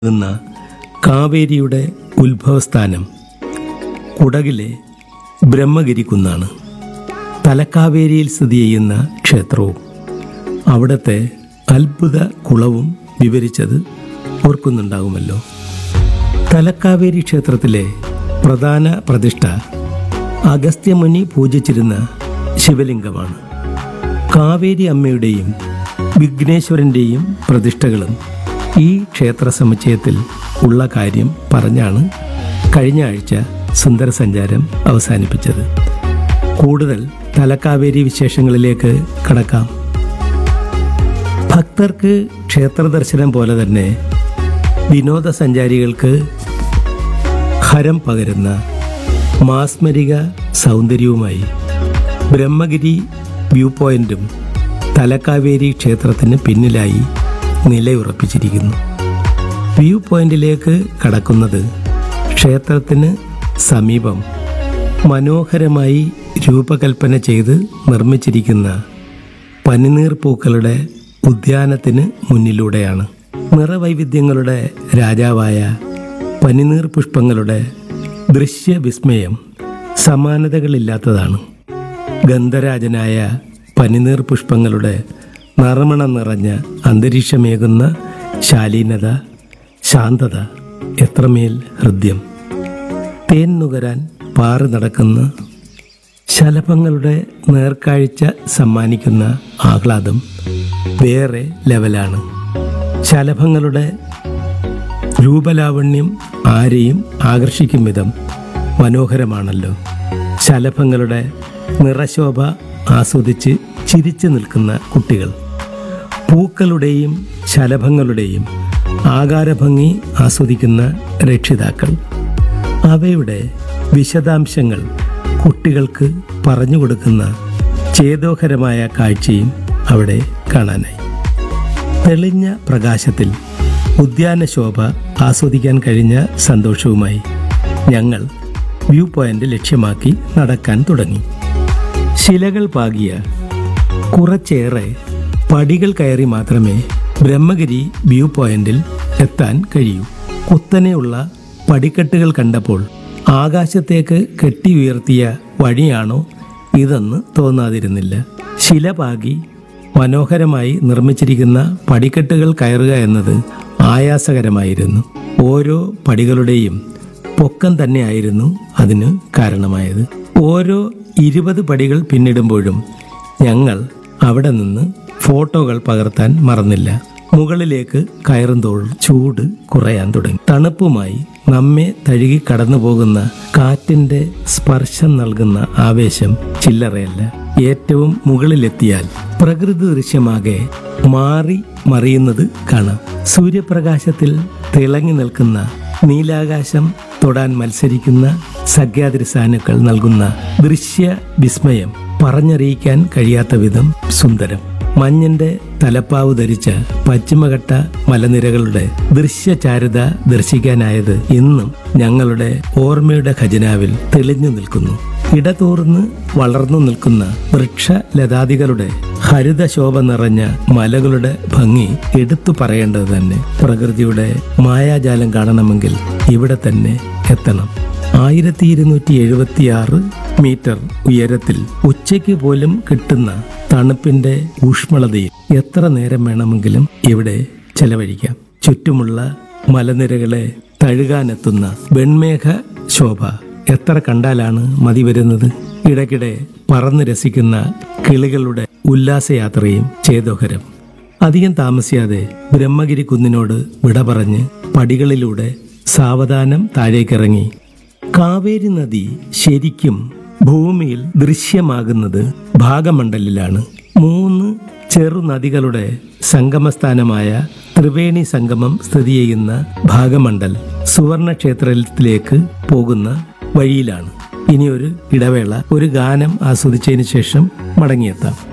എന്ന കാവേരിയുടെ ഉത്ഭവസ്ഥാനം കുടകിലെ ബ്രഹ്മഗിരി കുന്നാണ് തലക്കാവേരിയിൽ സ്ഥിതി ചെയ്യുന്ന ക്ഷേത്രവും അവിടുത്തെ അത്ഭുത കുളവും വിവരിച്ചത് ഓർക്കുന്നുണ്ടാകുമല്ലോ തലക്കാവേരി ക്ഷേത്രത്തിലെ പ്രധാന പ്രതിഷ്ഠ അഗസ്ത്യമുനി പൂജിച്ചിരുന്ന ശിവലിംഗമാണ് കാവേരി അമ്മയുടെയും വിഘ്നേശ്വരൻ്റെയും പ്രതിഷ്ഠകളും ഈ ക്ഷേത്ര സമുച്ചയത്തിൽ ഉള്ള കാര്യം പറഞ്ഞാണ് കഴിഞ്ഞ ആഴ്ച സുന്ദര സഞ്ചാരം അവസാനിപ്പിച്ചത് കൂടുതൽ തലക്കാവേരി വിശേഷങ്ങളിലേക്ക് കടക്കാം ഭക്തർക്ക് ക്ഷേത്ര ദർശനം പോലെ തന്നെ വിനോദസഞ്ചാരികൾക്ക് ഹരം പകരുന്ന മാസ്മരിക സൗന്ദര്യവുമായി ബ്രഹ്മഗിരി വ്യൂ പോയിന്റും തലക്കാവേരി ക്ഷേത്രത്തിന് പിന്നിലായി നിലയുറപ്പിച്ചിരിക്കുന്നു വ്യൂ പോയിന്റിലേക്ക് കടക്കുന്നത് ക്ഷേത്രത്തിന് സമീപം മനോഹരമായി രൂപകൽപ്പന ചെയ്ത് നിർമ്മിച്ചിരിക്കുന്ന പനിനീർ പൂക്കളുടെ ഉദ്യാനത്തിന് മുന്നിലൂടെയാണ് നിറവൈവിധ്യങ്ങളുടെ രാജാവായ പനിനീർ പുഷ്പങ്ങളുടെ ദൃശ്യവിസ്മയം സമാനതകളില്ലാത്തതാണ് ഗന്ധരാജനായ പനിനീർ പുഷ്പങ്ങളുടെ നറുമണം നിറഞ്ഞ അന്തരീക്ഷമേകുന്ന ശാലീനത ശാന്തത എത്രമേൽ ഹൃദ്യം തേൻ നുകരാൻ പാറി നടക്കുന്ന ശലഭങ്ങളുടെ നേർക്കാഴ്ച സമ്മാനിക്കുന്ന ആഹ്ലാദം വേറെ ലെവലാണ് ശലഭങ്ങളുടെ രൂപലാവണ്യം ആരെയും ആകർഷിക്കും വിധം മനോഹരമാണല്ലോ ശലഭങ്ങളുടെ നിറശോഭ ആസ്വദിച്ച് ചിരിച്ചു നിൽക്കുന്ന കുട്ടികൾ പൂക്കളുടെയും ശലഭങ്ങളുടെയും ആകാരഭംഗി ആസ്വദിക്കുന്ന രക്ഷിതാക്കൾ അവയുടെ വിശദാംശങ്ങൾ കുട്ടികൾക്ക് പറഞ്ഞു കൊടുക്കുന്ന ചേതോഹരമായ കാഴ്ചയും അവിടെ കാണാനായി തെളിഞ്ഞ പ്രകാശത്തിൽ ഉദ്യാന ശോഭ ആസ്വദിക്കാൻ കഴിഞ്ഞ സന്തോഷവുമായി ഞങ്ങൾ വ്യൂ പോയിന്റ് ലക്ഷ്യമാക്കി നടക്കാൻ തുടങ്ങി ശിലകൾ പാകിയ കുറച്ചേറെ പടികൾ കയറി മാത്രമേ ബ്രഹ്മഗിരി വ്യൂ പോയിന്റിൽ എത്താൻ കഴിയൂ കുത്തനെയുള്ള പടിക്കെട്ടുകൾ കണ്ടപ്പോൾ ആകാശത്തേക്ക് കെട്ടി ഉയർത്തിയ വഴിയാണോ ഇതെന്ന് തോന്നാതിരുന്നില്ല ശില പാകി മനോഹരമായി നിർമ്മിച്ചിരിക്കുന്ന പടിക്കെട്ടുകൾ കയറുക എന്നത് ആയാസകരമായിരുന്നു ഓരോ പടികളുടെയും പൊക്കം തന്നെയായിരുന്നു അതിന് കാരണമായത് ഓരോ ഇരുപത് പടികൾ പിന്നിടുമ്പോഴും ഞങ്ങൾ അവിടെ നിന്ന് ഫോട്ടോകൾ പകർത്താൻ മറന്നില്ല മുകളിലേക്ക് കയറുന്തോറും ചൂട് കുറയാൻ തുടങ്ങി തണുപ്പുമായി നമ്മെ തഴുകി കടന്നു പോകുന്ന കാറ്റിന്റെ സ്പർശം നൽകുന്ന ആവേശം ചില്ലറയല്ല ഏറ്റവും മുകളിലെത്തിയാൽ പ്രകൃതി ദൃശ്യമാകെ മാറി മറിയുന്നത് കാണാം സൂര്യപ്രകാശത്തിൽ തിളങ്ങി നിൽക്കുന്ന നീലാകാശം തൊടാൻ മത്സരിക്കുന്ന സഖ്യാതിരിസാനുക്കൾ നൽകുന്ന ദൃശ്യ വിസ്മയം പറഞ്ഞറിയിക്കാൻ കഴിയാത്ത വിധം സുന്ദരം മഞ്ഞിന്റെ തലപ്പാവ് ധരിച്ച പശ്ചിമഘട്ട മലനിരകളുടെ ദൃശ്യചാരുത ദർശിക്കാനായത് ഇന്നും ഞങ്ങളുടെ ഓർമ്മയുടെ ഖജനാവിൽ തെളിഞ്ഞു നിൽക്കുന്നു ഇടതൂർന്ന് വളർന്നു നിൽക്കുന്ന വൃക്ഷലതാദികളുടെ ഹരിതശോഭ നിറഞ്ഞ മലകളുടെ ഭംഗി എടുത്തു പറയേണ്ടത് തന്നെ പ്രകൃതിയുടെ മായാജാലം കാണണമെങ്കിൽ ഇവിടെ തന്നെ എത്തണം ആയിരത്തി ഇരുന്നൂറ്റി എഴുപത്തി ആറ് മീറ്റർ ഉയരത്തിൽ ഉച്ചയ്ക്ക് പോലും കിട്ടുന്ന തണുപ്പിന്റെ ഊഷ്മളതയിൽ എത്ര നേരം വേണമെങ്കിലും ഇവിടെ ചെലവഴിക്കാം ചുറ്റുമുള്ള മലനിരകളെ തഴുകാനെത്തുന്ന വെൺമേഘ ശോഭ എത്ര കണ്ടാലാണ് മതി വരുന്നത് ഇടയ്ക്കിടെ പറന്ന് രസിക്കുന്ന കിളികളുടെ ഉല്ലാസയാത്രയും ചേതോഹരം അധികം താമസിയാതെ ബ്രഹ്മഗിരി കുന്നിനോട് വിട പറഞ്ഞ് പടികളിലൂടെ സാവധാനം താഴേക്കിറങ്ങി കാവേരി നദി ശരിക്കും ഭൂമിയിൽ ദൃശ്യമാകുന്നത് ഭാഗമണ്ഡലിലാണ് മൂന്ന് ചെറുനദികളുടെ സംഗമസ്ഥാനമായ ത്രിവേണി സംഗമം സ്ഥിതി ചെയ്യുന്ന ഭാഗമണ്ഡൽ സുവർണക്ഷേത്രത്തിലേക്ക് പോകുന്ന വഴിയിലാണ് ഇനി ഒരു ഇടവേള ഒരു ഗാനം ആസ്വദിച്ചതിന് ശേഷം മടങ്ങിയെത്താം